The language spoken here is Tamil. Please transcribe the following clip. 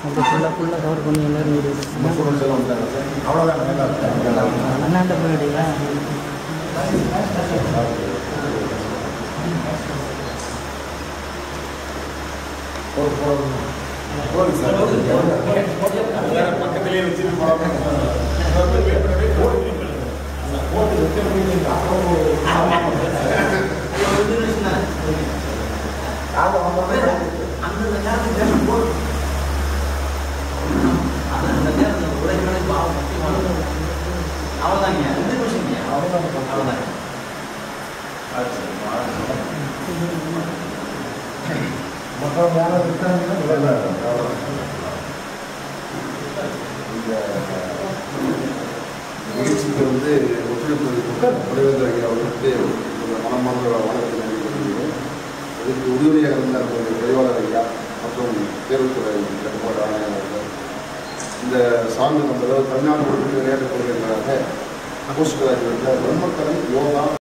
அப்படி ஃபுல்லாக ஃபுல்லாக கவர் பண்ணி எல்லாரும் வீடியோ ஸ்டூடெண்ட்ஸ் எல்லாம் வந்துட்டாங்க சார் அவ்வளோதான் நல்லா அண்ணாண்ட போயிடுங்களா போதும் சார் பக்கத்திலேயே வச்சுட்டு போகலாம் அவ்வளோதாங்க ரெண்டு நிமிஷம் அவ்வளோதாங்க நிகழ்ச்சிக்கு வந்து ஒத்துழைப்பு தலைவர் ஐயா அவர்களுக்கு ஒரு மனமார்ந்த வணக்கத்தை நன்றி கொள்கிறேன் இதுக்கு உறுதுணையாக இருந்த நம்முடைய பதிவாளர் ஐயா மற்றும் தேர்வுத்துறை கட்டுப்பாடு ஆணையர் அவர்கள் இந்த சான்று நம்ம அதாவது தமிழ்நாடு விளையாட்டுக் கொள்கைகளாக கோஷ் பிரம்மக்கலை யோகா